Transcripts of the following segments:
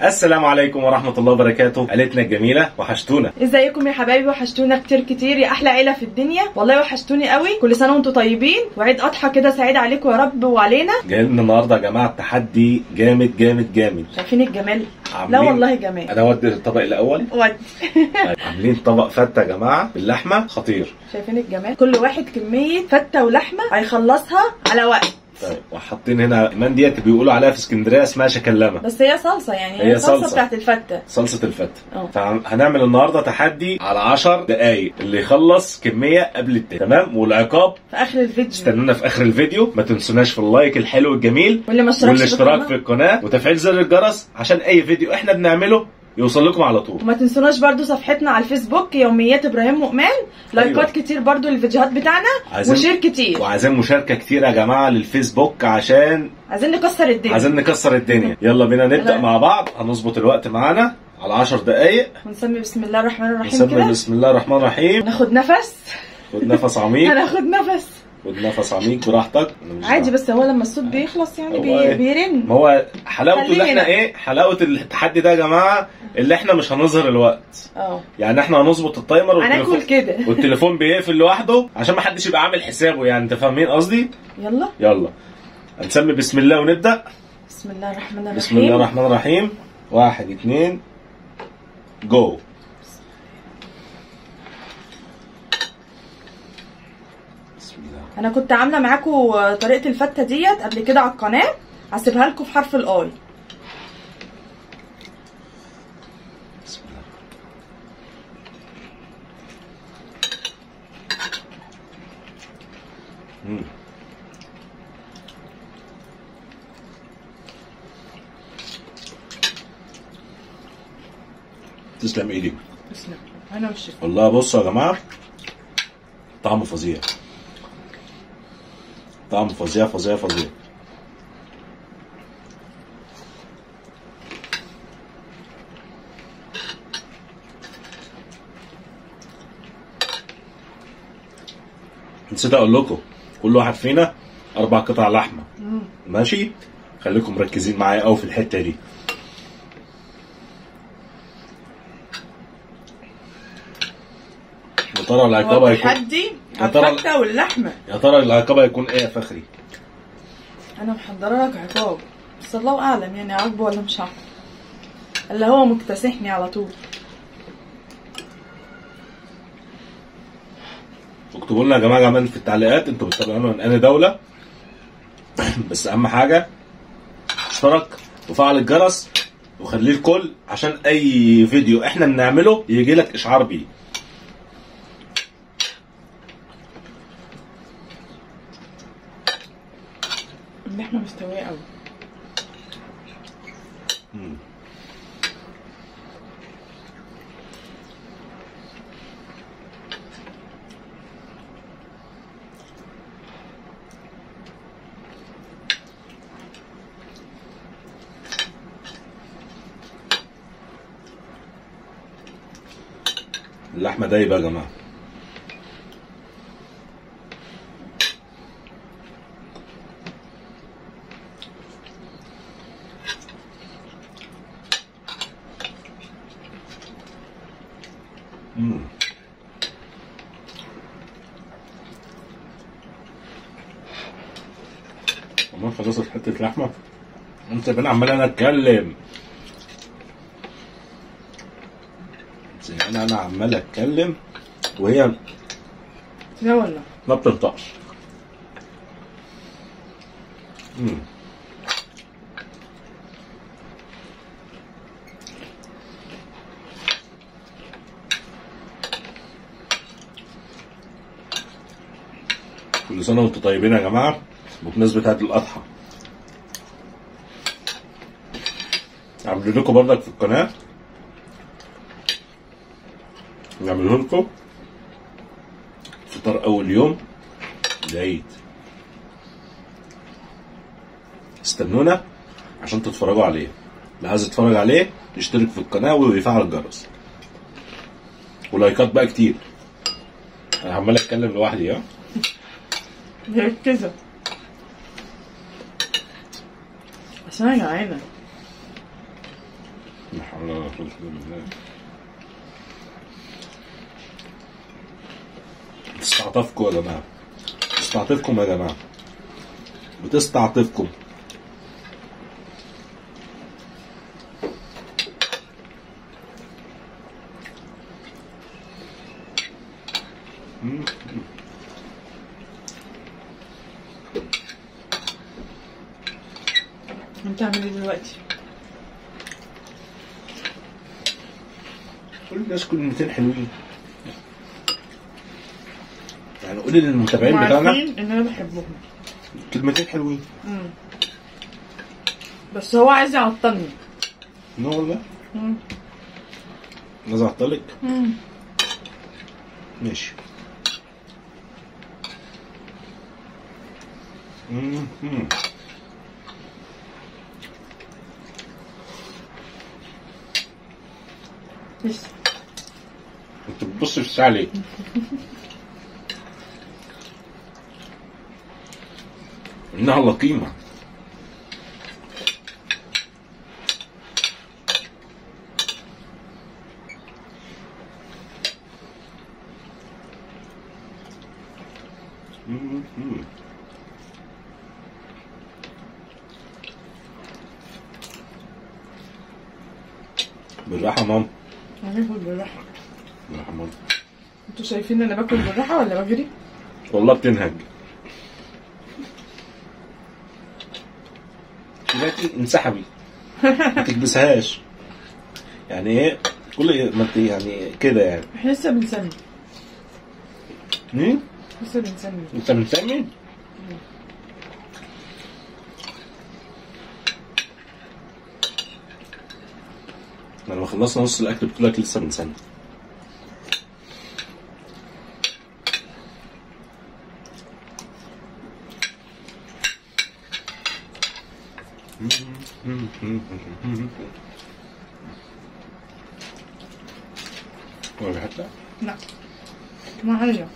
السلام عليكم ورحمة الله وبركاته عيلتنا الجميلة وحشتونا ازيكم يا حبايبي وحشتونا كتير كتير يا احلى عيله في الدنيا والله وحشتوني قوي كل سنه وانتم طيبين وعيد اضحى كده سعيد عليكم يا رب وعلينا جاي لنا النهاردة يا جماعة تحدي جامد جامد جامد شايفين الجمال لا عاملين- والله جمال أنا أودي الطبق الأول ود طيب، عاملين طبق فتة يا جماعة باللحمة خطير شايفين الجمال كل واحد كميه فته ولحمه هيخلصها على وقت طيب وحاطين هنا كمان ديت بيقولوا عليها في اسكندرية اسمها شكلمة بس هي صلصه يعني هي هي صلصه صلصة. بتاعت الفته صلصة الفتة اه. فهنعمل النهاردة تحدي على 10 دقايق اللي يخلص كمية قبل التاني تمام والعقاب في اخر الفيديو استنونا في اخر الفيديو ما تنسوناش في اللايك الحلو الجميل واللي ما اشتركش والاشتراك في القناة. القناه وتفعيل زر الجرس عشان اي فيديو احنا بنعمله يوصل لكم على طول وما تنسوناش برضو صفحتنا على الفيسبوك يوميات ابراهيم مؤمن لايكات أيوة. كتير برضو للفيديوهات بتاعنا عايزين- وشير كتير وعايزين مشاركه كتير يا جماعه للفيسبوك عشان عايزين نكسر الدنيا عايزين نكسر الدنيا يلا بينا نبدا يلا. مع بعض هنظبط الوقت معانا على 10 دقايق ونسمي بسم الله الرحمن الرحيم نسمي كده بسم الله الرحمن الرحيم ناخد نفس خد نفس عميق هناخد نفس خد نفس عميق براحتك أنا مش عادي دعوة. بس هو لما الصوت بيخلص يعني هو بي... إيه؟ بيرن ما هو حلاوته اللي خلينا. احنا ايه حلاوه التحدي ده يا جماعه اللي احنا مش هنظهر الوقت اه يعني احنا هنظبط التايمر هناكل والتليفون كده والتليفون بيقفل لوحده عشان ما حدش يبقى عامل حسابه يعني انت فاهمين قصدي يلا يلا هنسمي بسم الله ونبدا بسم الله الرحمن الرحيم بسم الله الرحمن الرحيم واحد اتنين جو بسم الله انا كنت عامله معاكم طريقه الفته ديت قبل كده على القناه هسيبها لكم في حرف الاي بسم الله مم. تسلم ايدك بسم الله انا والشفا والله بصوا يا جماعه طعمه فظيع طعمه فظيع فظيع فظيع نسيت اقول لكم كل واحد فينا اربع قطع لحمه ماشي خليكم مركزين معايا قوي في الحته دي يا ترى العقاب هو هيكون التحدي يا ترى- الفته واللحمه يا ترى العقاب هيكون ايه يا فخري انا محضره لك عقاب بس الله اعلم يعني عاجبه ولا مش عاجبه اللي هو مكتسحني على طول اكتبوا لنا يا جماعه كمان في التعليقات انتوا بتتابعونا من انهي دوله بس اهم حاجه اشترك وفعل الجرس وخليه الكل عشان اي فيديو احنا بنعمله يجي لك اشعار بيه اللحمه مستويه قوي اللحمه دايبه يا جماعه مم. كمان خلصت حته لحمه انت بين عمال انا اتكلم زي انا انا عمال اتكلم وهي لا والله ما بتنطقش مم. كل سنة وانتم طيبين يا جماعة بمناسبة عيد الأضحى عاملين لكم برضك في القناة نعمله لكم فطار أول يوم العيد استنونا عشان تتفرجوا عليه اللي عايز يتفرج عليه يشترك في القناة ويفعل الجرس ولايكات بقى كتير انا عمال اتكلم لوحدي ها مركزه بس انا جعانه لا حول ولا قوة إلا بالله. بتستعطفكم يا جماعة بتستعطفكم يا جماعة بتستعطفكم مم. انت عامل ايه دلوقتي؟ كل الناس كلمتين حلوين يعني قولي للمتابعين بتاعنا عارفين ان انا بحبهم كلمتين حلوين مم. بس هو عايز يعطلني نو والله مم. عايز اعطلك مم. ماشي مم. مم. لسه انت بتبص في الساعة ليه؟ انها لقيمة مم. مم. بالراحة يا ماما انا باكل بالراحه بالراحة يا ماما انتوا شايفين ان انا باكل بالراحه ولا بجري؟ والله بتنهج دلوقتي انسحبي ما تكبسهاش يعني ايه كل ما انت يعني كده يعني احنا لسه بنسمي مين؟ لسه بنسمي انت بتسمي؟ لما خلصنا نص الاكل بتقول لك لسه بنسمي ولا حتى لا ما علينا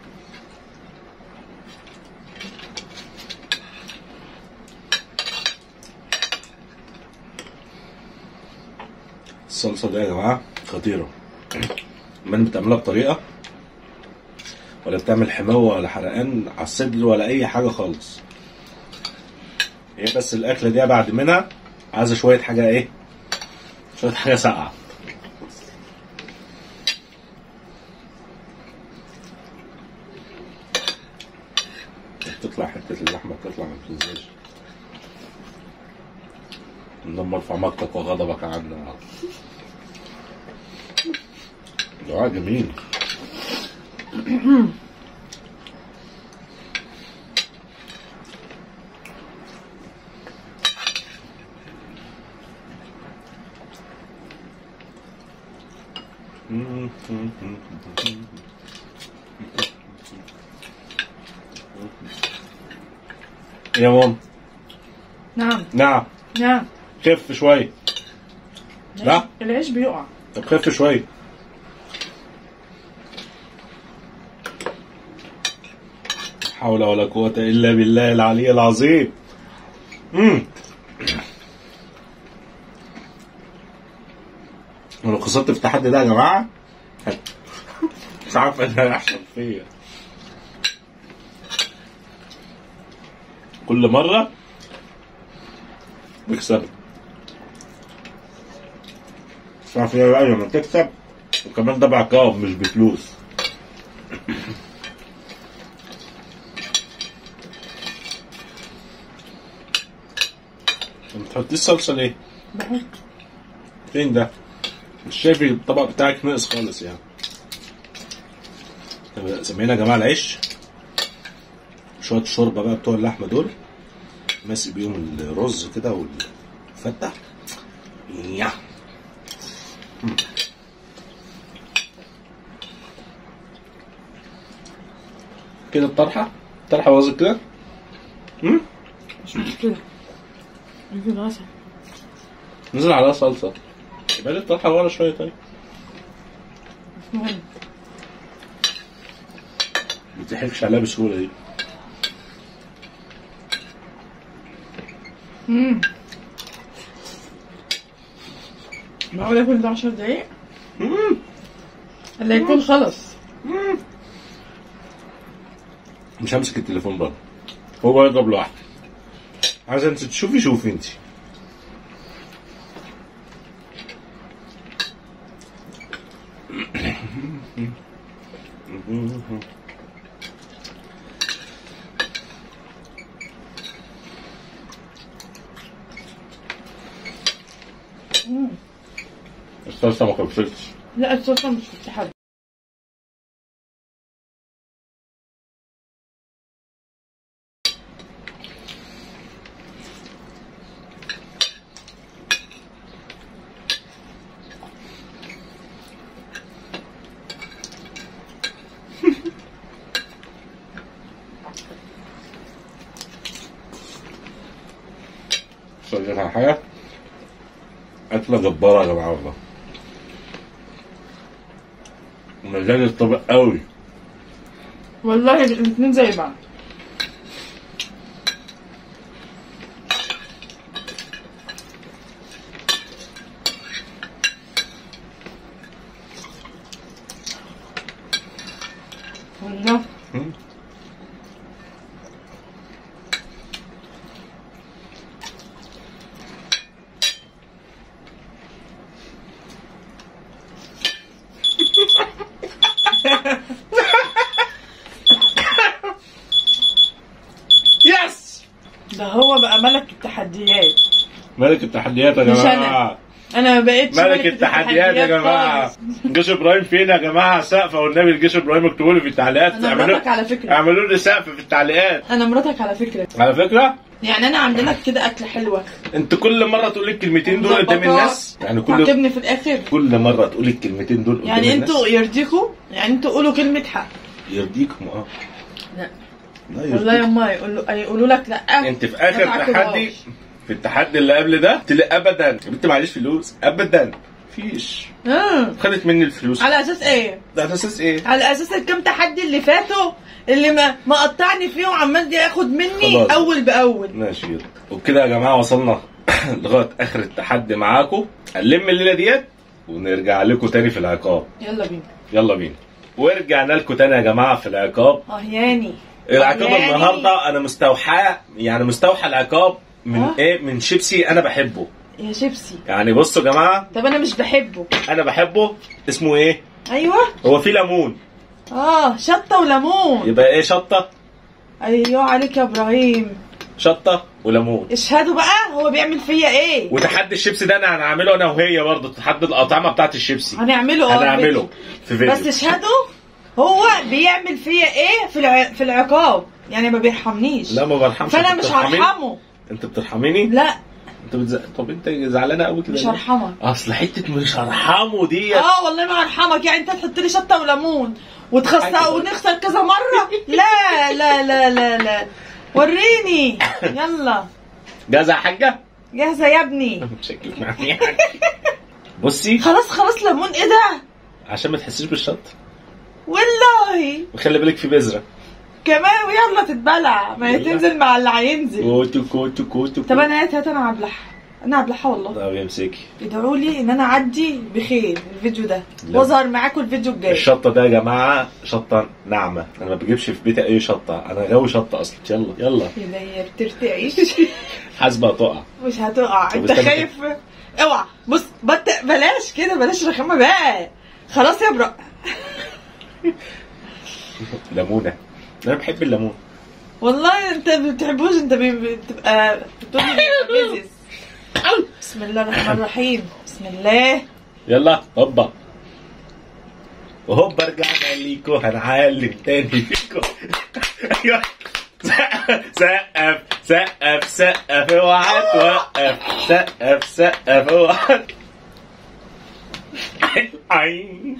الصلصه دي يا جماعه خطيره من بتعملها بطريقه ولا بتعمل حماوه ولا حرقان على الصدر ولا اي حاجه خالص هي بس الاكله دي بعد منها عايزه شويه حاجه ايه شويه حاجه ساقعه تطلع حته اللحمه تطلع ما بتنزلش اللهم ارفع مقتك وغضبك عنا دعاء جميل يا ماما نعم نعم نعم خف شويه لا. العيش بيقع طب خف شويه لا حول ولا قوة إلا بالله العلي العظيم امم ولو خسرت في التحدي ده يا جماعة مش عارف ايه اللي هيحصل فيا كل مرة بكسب مش عارف ايه بقى لما تكسب وكمان ده بعقاب مش بفلوس ما بتحطيش صلصة ليه؟ بحط فين ده؟ مش شايف الطبق بتاعك ناقص خالص يعني طب سمينا يا جماعة العيش شوية شوربة بقى بتوع اللحمة دول ماسك بيهم الرز كده والفتة يا مم. كده الطرحة الطرحة باظت كده مم؟ مش مشكلة يمكن غسل نزل عليها صلصة يبقى لي الطرحة ورا شوية طيب مش مهم ما تضحكش عليها بسهولة دي مم. معقول يكون ده 10 دقايق مم. اللي يكون خلص مش همسك التليفون بقى هو يضرب لوحده عايز انت تشوفي شوفي انت الصلصه ما خلصتش لا الصوصه مش بتتحب بس أقول لك على حاجه اكله جباره يا جماعه والله مزاج الطبق قوي والله الاثنين زي بعض والله مم. يس ده هو بقى ملك التحديات ملك التحديات يا مش جماعه انا ما بقتش ملك التحديات يا جماعه خالص. جيش ابراهيم فين يا جماعه سقف والنبي الجيش ابراهيم اكتبوا لي في التعليقات انا اعملوا مراتك على فكره اعملوا لي سقف في التعليقات انا مراتك على فكره على فكره يعني انا عامله لك كده اكله حلوه انت كل مره تقول لي الكلمتين دول قدام الناس يعني كل تعجبني في الاخر كل مره تقول لي الكلمتين دول قدام يعني الناس انتوا يرضيكوا يعني انتوا قولوا كلمه حق يرضيكم اه لا لا والله يرضيك يما يقولوا يقولوا لك لا انت في ما اخر تعاقبهاش. تحدي في التحدي اللي قبل ده قلت لي ابدا يا بنت معلش فلوس ابدا فيش آه. خدت مني الفلوس على اساس ايه ده على اساس ايه على اساس الكام تحدي اللي فاتوا اللي ما ما قطعني فيهم عمال ياخد مني خلاص. اول باول ماشي يلا وبكده يا جماعه وصلنا لغايه اخر التحدي معاكم هنلم الليله ديت ونرجع لكم تاني في العقاب يلا بينا يلا بينا ورجعنا لكم تاني يا جماعه في العقاب اه ياني العقاب يعني- النهارده انا مستوحاه يعني مستوحى العقاب من آه. ايه من شيبسي انا بحبه يا شيبسي يعني بصوا يا جماعه طب انا مش بحبه انا بحبه اسمه ايه ايوه هو فيه ليمون اه شطه وليمون يبقى ايه شطه ايوه عليك يا ابراهيم شطه وليمون اشهدوا بقى هو بيعمل فيا ايه وتحدي الشيبسي ده انا هنعمله انا وهي برضه تحدي الاطعمه بتاعت الشيبسي هنعمله اه هنعمله في فيديو بس اشهدوا هو بيعمل فيا ايه في الع... في العقاب يعني ما بيرحمنيش لا ما برحمش فانا أنت مش بترحميني؟ هرحمه انت بترحميني لا انت بتز... طب انت زعلانه قوي كده مش ليه؟ هرحمك اصل حته مش هرحمه دي اه والله ما هرحمك يعني انت تحط لي شطه وليمون وتخسر ونخسر كذا مره لا لا لا لا لا وريني يلا جاهزه يا حاجه جاهزه يا ابني شكلك معايا بصي خلاص خلاص ليمون ايه ده عشان ما تحسيش بالشط والله وخلي بالك في بذره كمان ويلا تتبلع ما هي يلا. تنزل مع اللي هينزل كوتو كوتو كوتو طب انا هات هات انا هبلعها انا هبلعها والله طب امسكي ادعوا لي ان انا اعدي بخير الفيديو ده لا. واظهر معاكم الفيديو الجاي الشطه ده يا جماعه شطه ناعمه انا ما بجيبش في بيتي اي شطه انا غاوي شطه اصلا يلا يلا يلا هي بترتعش حاسبه هتقع مش هتقع طب انت استنى خايف اوعى بص بط... بلاش كده بلاش رخامه بقى خلاص يا برا ليمونه انا بحب الليمون والله انت ما بتحبوش انت بي- بتبقى بتقول لي بيزيز. بسم الله الرحمن الرحيم بسم الله يلا هوبا وهوبا رجعنا ليكو هنعلم تاني فيكو ايوه سقف سقف سقف سقف اوعى توقف سقف سقف اوعى عين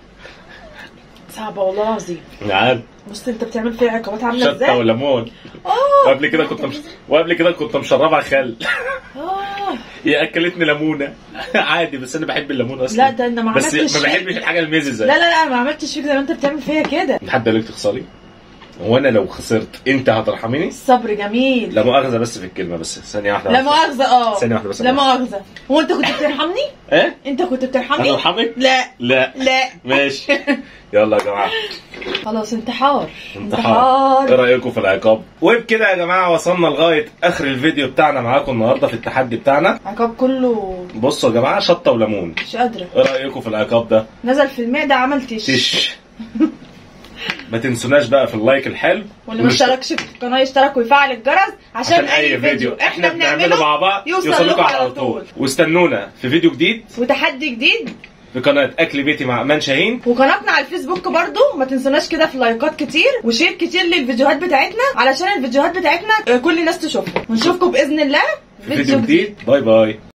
صعبه والله العظيم نعم بص انت بتعمل فيها عقابات عامله شطه ازاي وليمون اه وقبل كده كنت مش... وقبل كده كنت مشربها خل اه هي اكلتني ليمونه عادي بس انا بحب الليمون اصلا لا ده انا ما بس عملتش ما فيك- بحبش الحاجه المززه لا لا لا ما عملتش فيك زي ما انت بتعمل فيا كده حد قال لك تخسري هو انا لو خسرت انت هترحميني الصبر جميل لا مؤاخذه بس في الكلمه بس ثانيه واحده لا بس. مؤاخذة اه ثانية واحدة بس. لا مؤاخذة هو انت كنت بترحمني؟ ايه انت كنت بترحمني؟ هترحمك لا لا لا ماشي يلا يا جماعه خلاص انتحار انتحار ايه رايكم في العقاب وبكده يا جماعه وصلنا لغايه اخر الفيديو بتاعنا معاكم النهارده في التحدي بتاعنا عقاب كله بصوا يا جماعه شطه وليمون مش قادرة ايه رايكم في العقاب ده نزل في المعدة عمل تش تش ما تنسوناش بقى في اللايك الحلو واللي ما اشتركش في القناة يشترك ويفعل الجرس عشان, عشان اي فيديو احنا بنعمله مع بعض يوصل لكم على طول واستنونا في فيديو جديد وتحدي جديد في قناه اكل بيتي مع امان شاهين وقناتنا على الفيسبوك برضو ما تنسوناش كده في لايكات كتير وشير كتير للفيديوهات بتاعتنا علشان الفيديوهات بتاعتنا آه، كل الناس تشوفها ونشوفكم باذن الله في فيديو جديد باي باي